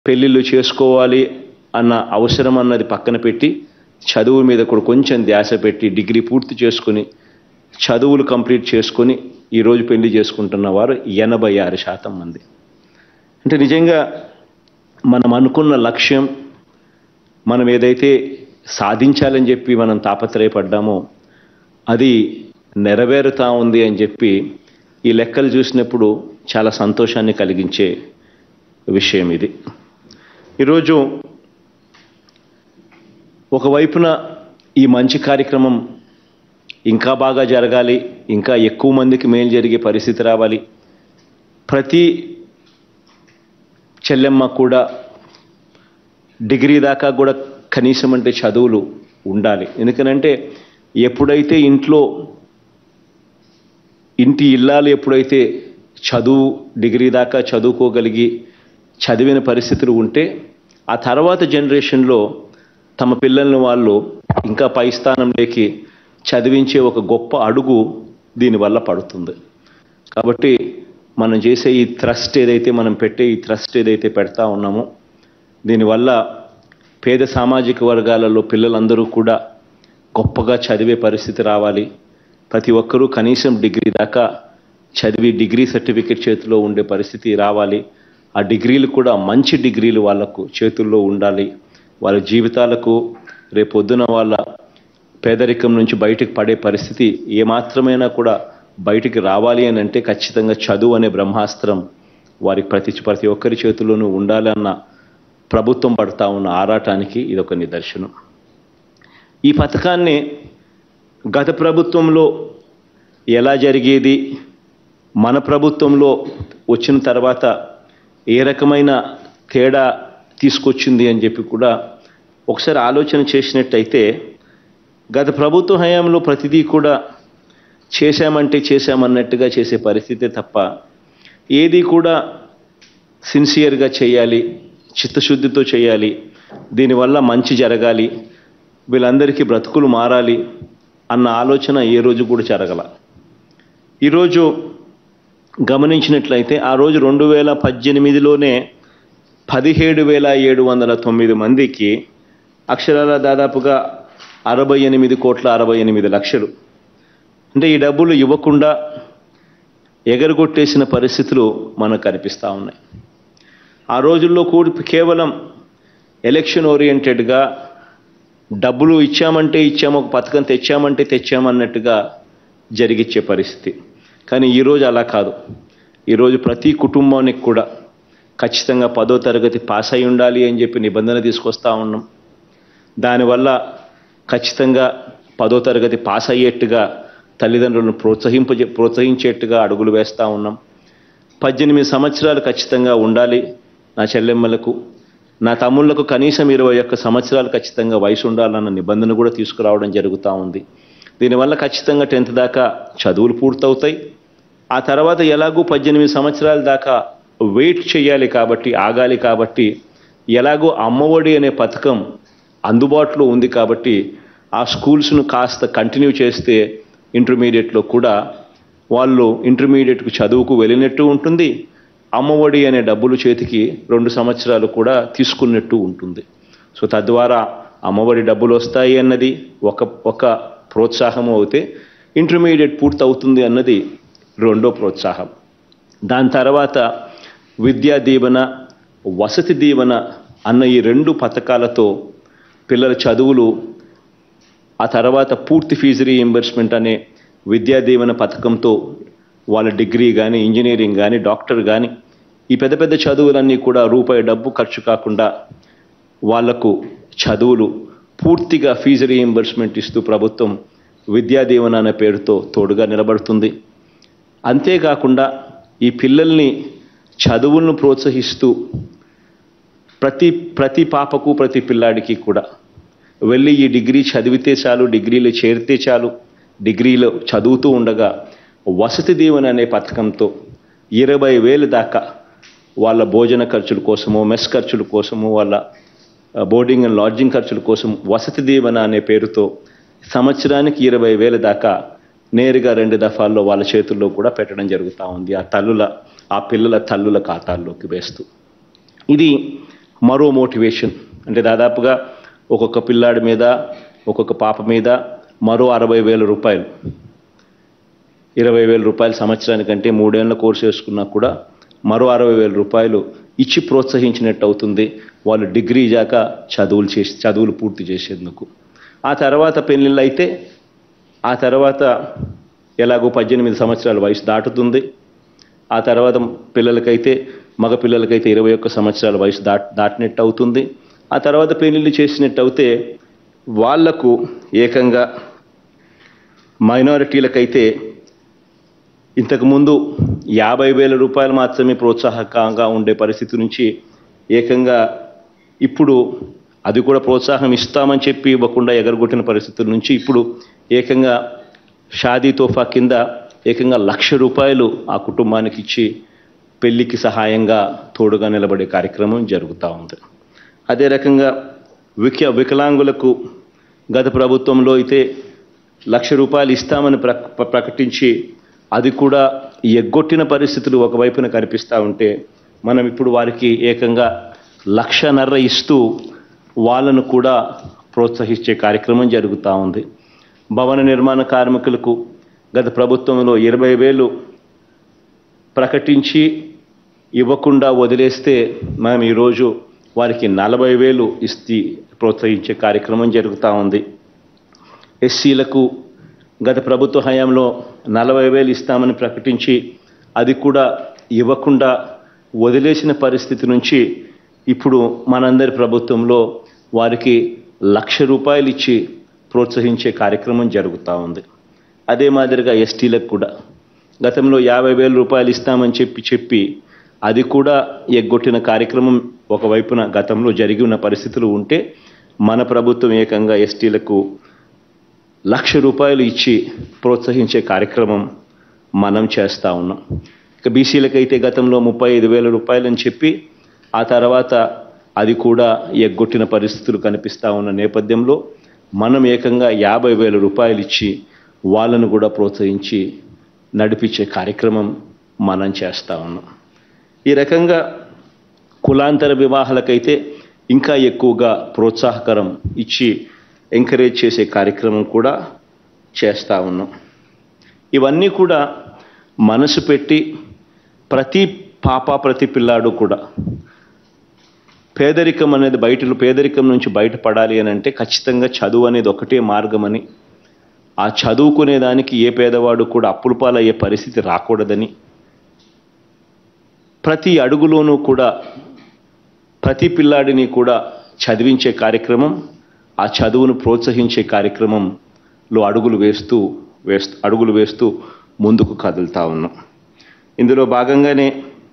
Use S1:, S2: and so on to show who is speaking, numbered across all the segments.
S1: పెళ్ళిళ్ళు చేసుకోవాలి అన్న అవసరం అన్నది పక్కన పెట్టి చదువు మీద కూడా కొంచెం ధ్యాస పెట్టి డిగ్రీ పూర్తి చేసుకుని చదువులు కంప్లీట్ చేసుకొని ఈరోజు పెళ్లి చేసుకుంటున్న వారు ఎనభై ఆరు శాతం మంది అంటే నిజంగా మనం అనుకున్న లక్ష్యం మనం ఏదైతే సాధించాలని చెప్పి మనం తాపత్రయపడ్డామో అది నెరవేరుతా ఉంది అని చెప్పి ఈ లెక్కలు చూసినప్పుడు చాలా సంతోషాన్ని కలిగించే విషయం ఇది ఈరోజు ఒకవైపున ఈ మంచి కార్యక్రమం ఇంకా బాగా జరగాలి ఇంకా ఎక్కువ మందికి మేలు జరిగే పరిస్థితి రావాలి ప్రతి చెల్లెమ్మ కూడా డిగ్రీ దాకా కూడా కనీసం అంటే చదువులు ఉండాలి ఎందుకనంటే ఎప్పుడైతే ఇంట్లో ఇంటి ఇల్లాలు ఎప్పుడైతే చదువు డిగ్రీ దాకా చదువుకోగలిగి చదివిన పరిస్థితులు ఉంటే ఆ తర్వాత జనరేషన్లో తమ పిల్లల్ని వాళ్ళు ఇంకా పై స్థానంలోకి చదివించే ఒక గొప్ప అడుగు దీనివల్ల పడుతుంది కాబట్టి మనం చేసే ఈ థ్రస్ట్ ఏదైతే మనం పెట్టే ఈ థ్రస్ట్ ఏదైతే పెడతా ఉన్నామో దీనివల్ల పేద సామాజిక వర్గాలలో పిల్లలందరూ కూడా గొప్పగా చదివే పరిస్థితి రావాలి ప్రతి ఒక్కరూ కనీసం డిగ్రీ దాకా చదివి డిగ్రీ సర్టిఫికెట్ చేతిలో ఉండే పరిస్థితి రావాలి ఆ డిగ్రీలు కూడా మంచి డిగ్రీలు వాళ్ళకు చేతుల్లో ఉండాలి వాళ్ళ జీవితాలకు రేపొద్దున వాళ్ళ పేదరికం నుంచి బయటకు పడే పరిస్థితి ఏమాత్రమైనా కూడా బయటికి రావాలి అని అంటే ఖచ్చితంగా చదువు అనే బ్రహ్మాస్త్రం వారికి ప్రతి ప్రతి ఒక్కరి చేతుల్లోనూ ఉండాలన్న ప్రభుత్వం పడతా ఉన్న ఆరాటానికి ఇదొక నిదర్శనం ఈ పథకాన్ని గత ప్రభుత్వంలో ఎలా జరిగేది మన ప్రభుత్వంలో వచ్చిన తర్వాత ఏ రకమైన తేడా తీసుకొచ్చింది అని చెప్పి కూడా ఒకసారి ఆలోచన చేసినట్టయితే గత ప్రభుత్వ హయాంలో ప్రతిదీ కూడా చేశామంటే చేశామన్నట్టుగా చేసే పరిస్థితే తప్ప ఏది కూడా సిన్సియర్గా చేయాలి చిత్తశుద్ధితో చేయాలి దీనివల్ల మంచి జరగాలి వీళ్ళందరికీ బ్రతుకులు మారాలి అన్న ఆలోచన ఏ రోజు కూడా జరగల ఈరోజు గమనించినట్లయితే ఆ రోజు రెండు వేల పద్దెనిమిదిలోనే పదిహేడు వేల ఏడు వందల తొమ్మిది మందికి అక్షరాల దాదాపుగా అరవై ఎనిమిది కోట్ల అరవై ఎనిమిది లక్షలు అంటే ఈ డబ్బులు ఇవ్వకుండా ఎగరగొట్టేసిన పరిస్థితులు మనకు కనిపిస్తూ ఉన్నాయి ఆ రోజుల్లో కూడా కేవలం ఎలక్షన్ ఓరియంటెడ్గా డబ్బులు ఇచ్చామంటే ఇచ్చాము ఒక పథకం తెచ్చామంటే తెచ్చామన్నట్టుగా జరిగిచ్చే పరిస్థితి కానీ ఈరోజు అలా కాదు ఈరోజు ప్రతి కుటుంబానికి కూడా ఖచ్చితంగా పదో తరగతి పాస్ అయి ఉండాలి అని చెప్పి నిబంధన తీసుకొస్తా ఉన్నాం దానివల్ల ఖచ్చితంగా పదో తరగతి పాస్ అయ్యేట్టుగా తల్లిదండ్రులను ప్రోత్సహింప ప్రోత్సహించేట్టుగా అడుగులు వేస్తూ ఉన్నాం పద్దెనిమిది సంవత్సరాలు ఖచ్చితంగా ఉండాలి నా చెల్లెమ్మలకు నా తమ్ముళ్లకు కనీసం ఇరవై ఒక్క సంవత్సరాలు ఖచ్చితంగా వయసు ఉండాలన్న నిబంధన కూడా తీసుకురావడం జరుగుతూ ఉంది దీనివల్ల ఖచ్చితంగా టెన్త్ దాకా చదువులు పూర్తవుతాయి ఆ తర్వాత ఎలాగూ పద్దెనిమిది సంవత్సరాల దాకా వెయిట్ చేయాలి కాబట్టి ఆగాలి కాబట్టి ఎలాగో అమ్మఒడి అనే పథకం అందుబాటులో ఉంది కాబట్టి ఆ స్కూల్స్ను కాస్త కంటిన్యూ చేస్తే ఇంటర్మీడియట్లో కూడా వాళ్ళు ఇంటర్మీడియట్కు చదువుకు వెళ్ళినట్టు ఉంటుంది అమ్మఒడి అనే డబ్బులు చేతికి రెండు సంవత్సరాలు కూడా తీసుకున్నట్టు ఉంటుంది సో తద్వారా అమ్మఒడి డబ్బులు వస్తాయి అన్నది ఒక ఒక ప్రోత్సాహము అవుతే ఇంటర్మీడియట్ పూర్తవుతుంది అన్నది రెండో ప్రోత్సాహం దాని తర్వాత విద్యా దీవెన వసతి దీవెన అన్న ఈ రెండు పథకాలతో పిల్లల చదువులు ఆ తర్వాత పూర్తి ఫీజు రీఎంబర్స్మెంట్ అనే విద్యా దీవెన పథకంతో వాళ్ళ డిగ్రీ కానీ ఇంజనీరింగ్ కానీ డాక్టర్ కానీ ఈ పెద్ద పెద్ద చదువులన్నీ కూడా రూపాయి డబ్బు ఖర్చు కాకుండా వాళ్లకు చదువులు పూర్తిగా ఫీజు రీఎంబర్స్మెంట్ ఇస్తూ ప్రభుత్వం విద్యా దీవెన అనే పేరుతో తోడుగా నిలబడుతుంది అంతేకాకుండా ఈ పిల్లల్ని చదువులను ప్రోత్సహిస్తూ ప్రతి ప్రతి పాపకు ప్రతి పిల్లాడికి కూడా వెళ్ళి ఈ డిగ్రీ చదివితే చాలు డిగ్రీలో చేరితే చాలు డిగ్రీలో చదువుతూ ఉండగా వసతి దీవెన అనే పథకంతో ఇరవై వేలు దాకా వాళ్ళ భోజన ఖర్చుల కోసము మెస్ ఖర్చుల కోసము వాళ్ళ బోర్డింగ్ అండ్ లాడ్జింగ్ ఖర్చుల కోసం వసతి దీవెన అనే పేరుతో సంవత్సరానికి ఇరవై వేల దాకా నేరుగా రెండు దఫాల్లో వాళ్ళ చేతుల్లో కూడా పెట్టడం జరుగుతూ ఉంది ఆ తల్లుల ఆ పిల్లల తల్లుల ఖాతాల్లోకి వేస్తూ ఇది మరో మోటివేషన్ అంటే దాదాపుగా ఒక్కొక్క పిల్లాడి మీద ఒక్కొక్క పాప మీద మరో అరవై వేల రూపాయలు ఇరవై వేల రూపాయల సంవత్సరానికంటే మూడేళ్ల కోర్సు వేసుకున్నా కూడా మరో అరవై వేల రూపాయలు ఇచ్చి ప్రోత్సహించినట్టు అవుతుంది వాళ్ళు డిగ్రీ జాక చదువులు చేసి చదువులు పూర్తి చేసేందుకు ఆ తర్వాత పెళ్ళిళ్ళు అయితే ఆ తర్వాత ఎలాగో పద్దెనిమిది సంవత్సరాల వయసు దాటుతుంది ఆ తర్వాత పిల్లలకైతే మగ పిల్లలకైతే ఇరవై ఒక్క సంవత్సరాల వయసు దాట్ దాటినట్టు అవుతుంది ఆ తర్వాత పెళ్ళిళ్ళు చేసినట్టు అవుతే వాళ్లకు ఏకంగా మైనారిటీలకైతే ఇంతకుముందు యాభై వేల రూపాయలు మాత్రమే ప్రోత్సాహకంగా ఉండే పరిస్థితి నుంచి ఏకంగా ఇప్పుడు అది కూడా ప్రోత్సాహం ఇస్తామని చెప్పి ఇవ్వకుండా ఎగరగొట్టిన పరిస్థితుల నుంచి ఇప్పుడు ఏకంగా షాదీ తోఫా కింద ఏకంగా లక్ష రూపాయలు ఆ కుటుంబానికి ఇచ్చి పెళ్లికి సహాయంగా తోడుగా నిలబడే కార్యక్రమం జరుగుతూ ఉంది అదే రకంగా విక వికలాంగులకు గత ప్రభుత్వంలో అయితే లక్ష రూపాయలు ఇస్తామని ప్ర ప్రకటించి అది కూడా ఎగ్గొట్టిన పరిస్థితులు ఒకవైపున కనిపిస్తూ ఉంటే మనం ఇప్పుడు వారికి ఏకంగా లక్షన్నర ఇస్తూ వాళ్ళను కూడా ప్రోత్సహించే కార్యక్రమం జరుగుతూ ఉంది భవన నిర్మాణ కార్మికులకు గత ప్రభుత్వంలో ఇరవై వేలు ప్రకటించి ఇవ్వకుండా వదిలేస్తే మనం ఈరోజు వారికి నలభై వేలు ఇస్తే ప్రోత్సహించే కార్యక్రమం జరుగుతూ ఉంది ఎస్సీలకు గత ప్రభుత్వ హయాంలో నలభై వేలు ఇస్తామని ప్రకటించి అది కూడా ఇవ్వకుండా వదిలేసిన పరిస్థితి నుంచి ఇప్పుడు మనందరి ప్రభుత్వంలో వారికి లక్ష రూపాయలు ఇచ్చి ప్రోత్సహించే కార్యక్రమం జరుగుతూ ఉంది అదే మాదిరిగా ఎస్టీలకు కూడా గతంలో యాభై వేల రూపాయలు ఇస్తామని చెప్పి చెప్పి అది కూడా ఎగ్గొట్టిన కార్యక్రమం ఒకవైపున గతంలో జరిగి ఉన్న పరిస్థితులు ఉంటే మన ప్రభుత్వం ఏకంగా ఎస్టీలకు లక్ష రూపాయలు ఇచ్చి ప్రోత్సహించే కార్యక్రమం మనం చేస్తూ ఉన్నాం ఇక బీసీలకైతే గతంలో ముప్పై ఐదు వేల రూపాయలు అని చెప్పి ఆ తర్వాత అది కూడా ఎగ్గొట్టిన పరిస్థితులు కనిపిస్తూ ఉన్న నేపథ్యంలో మనం ఏకంగా యాభై వేల రూపాయలు ఇచ్చి వాళ్ళను కూడా ప్రోత్సహించి నడిపించే కార్యక్రమం మనం చేస్తూ ఉన్నాం ఈ రకంగా కులాంతర వివాహాలకైతే ఇంకా ఎక్కువగా ప్రోత్సాహకరం ఇచ్చి ఎంకరేజ్ చేసే కార్యక్రమం కూడా చేస్తూ ఉన్నాం ఇవన్నీ కూడా మనసు పెట్టి ప్రతి పాప ప్రతి పిల్లాడు కూడా పేదరికం అనేది బయట పేదరికం నుంచి బయటపడాలి అని అంటే ఖచ్చితంగా చదువు అనేది ఒకటే మార్గమని ఆ చదువుకునే దానికి ఏ పేదవాడు కూడా అప్పుల పాలయ్యే పరిస్థితి రాకూడదని ప్రతి అడుగులోనూ కూడా ప్రతి పిల్లాడిని కూడా చదివించే కార్యక్రమం ఆ చదువును ప్రోత్సహించే కార్యక్రమంలో అడుగులు వేస్తూ వేస్తూ అడుగులు వేస్తూ ముందుకు కదులుతా ఉన్నాం ఇందులో భాగంగానే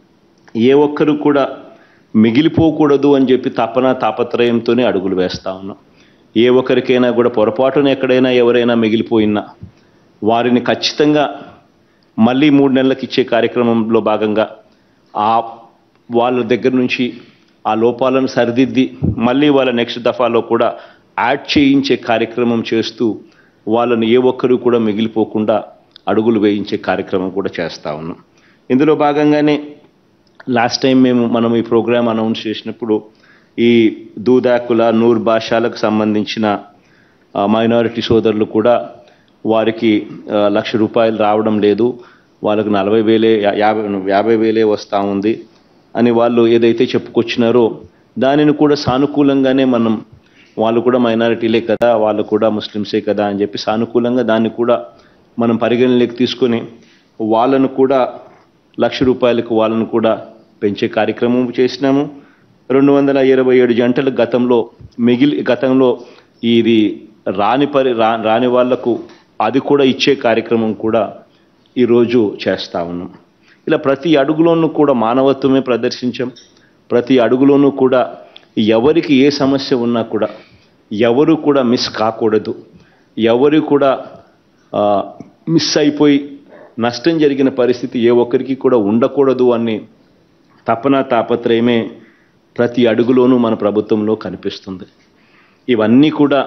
S1: ఏ ఒక్కరు కూడా మిగిలిపోకూడదు అని చెప్పి తపన తాపత్రయంతోనే అడుగులు వేస్తా ఉన్నాం ఏ ఒక్కరికైనా కూడా పొరపాటున ఎక్కడైనా ఎవరైనా మిగిలిపోయినా వారిని ఖచ్చితంగా మళ్ళీ మూడు నెలలకు ఇచ్చే కార్యక్రమంలో భాగంగా ఆ వాళ్ళ దగ్గర నుంచి ఆ లోపాలను సరిదిద్ది మళ్ళీ వాళ్ళ నెక్స్ట్ దఫాలో కూడా యాడ్ చేయించే కార్యక్రమం చేస్తూ వాళ్ళని ఏ ఒక్కరూ కూడా మిగిలిపోకుండా అడుగులు వేయించే కార్యక్రమం కూడా చేస్తూ ఉన్నాం ఇందులో భాగంగానే లాస్ట్ టైం మేము మనం ఈ ప్రోగ్రామ్ అనౌన్స్ చేసినప్పుడు ఈ దూదాకుల నూర్ భాషలకు సంబంధించిన మైనారిటీ సోదరులు కూడా వారికి ఆ, లక్ష రూపాయలు రావడం లేదు వాళ్ళకు నలభై వేలే యా- యాభై యాభై వేలే వస్తూ ఉంది అని వాళ్ళు ఏదైతే చెప్పుకొచ్చినారో దానిని కూడా సానుకూలంగానే మనం వాళ్ళు కూడా మైనారిటీలే కదా వాళ్ళు కూడా ముస్లిమ్సే కదా అని చెప్పి సానుకూలంగా దాన్ని కూడా మనం పరిగణలోకి తీసుకొని వాళ్ళను కూడా లక్ష రూపాయలకు వాళ్ళను కూడా పెంచే కార్యక్రమం చేసినాము రెండు వందల ఇరవై ఏడు జంటలు గతంలో మిగిలి గతంలో ఇది రాని పరి రా రాని వాళ్లకు అది కూడా ఇచ్చే కార్యక్రమం కూడా ఈరోజు చేస్తా ఉన్నాం ఇలా ప్రతి అడుగులోనూ కూడా మానవత్వమే ప్రదర్శించాం ప్రతి అడుగులోనూ కూడా ఎవరికి ఏ సమస్య ఉన్నా కూడా ఎవరు కూడా మిస్ కాకూడదు ఎవరు కూడా ఆ, మిస్ అయిపోయి నష్టం జరిగిన పరిస్థితి ఏ ఒక్కరికి కూడా ఉండకూడదు అని తపన తాపత్రయమే ప్రతి అడుగులోనూ మన ప్రభుత్వంలో కనిపిస్తుంది ఇవన్నీ కూడా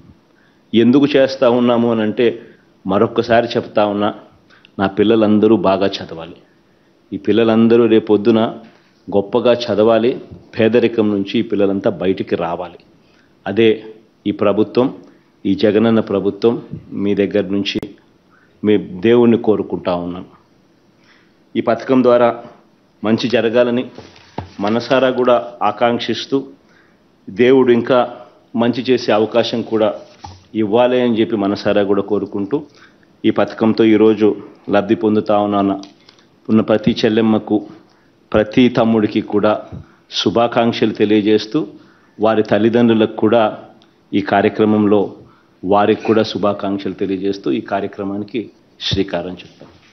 S1: ఎందుకు చేస్తూ ఉన్నాము అని అంటే మరొక్కసారి చెప్తా ఉన్నా నా పిల్లలందరూ బాగా చదవాలి ఈ పిల్లలందరూ రేపొద్దున గొప్పగా చదవాలి పేదరికం నుంచి ఈ పిల్లలంతా బయటికి రావాలి అదే ఈ ప్రభుత్వం ఈ జగనన్న ప్రభుత్వం మీ దగ్గర నుంచి మీ దేవుణ్ణి కోరుకుంటా ఉన్నాను ఈ పథకం ద్వారా మంచి జరగాలని మనసారా కూడా ఆకాంక్షిస్తూ దేవుడు ఇంకా మంచి చేసే అవకాశం కూడా ఇవ్వాలి అని చెప్పి మనసారా కూడా కోరుకుంటూ ఈ పథకంతో ఈరోజు లబ్ధి పొందుతా ఉన్నాను ఉన్న ప్రతి చెల్లెమ్మకు ప్రతి తమ్ముడికి కూడా శుభాకాంక్షలు తెలియజేస్తూ వారి తల్లిదండ్రులకు కూడా ఈ కార్యక్రమంలో వారికి కూడా శుభాకాంక్షలు తెలియజేస్తూ ఈ కార్యక్రమానికి శ్రీకారం చుట్టాం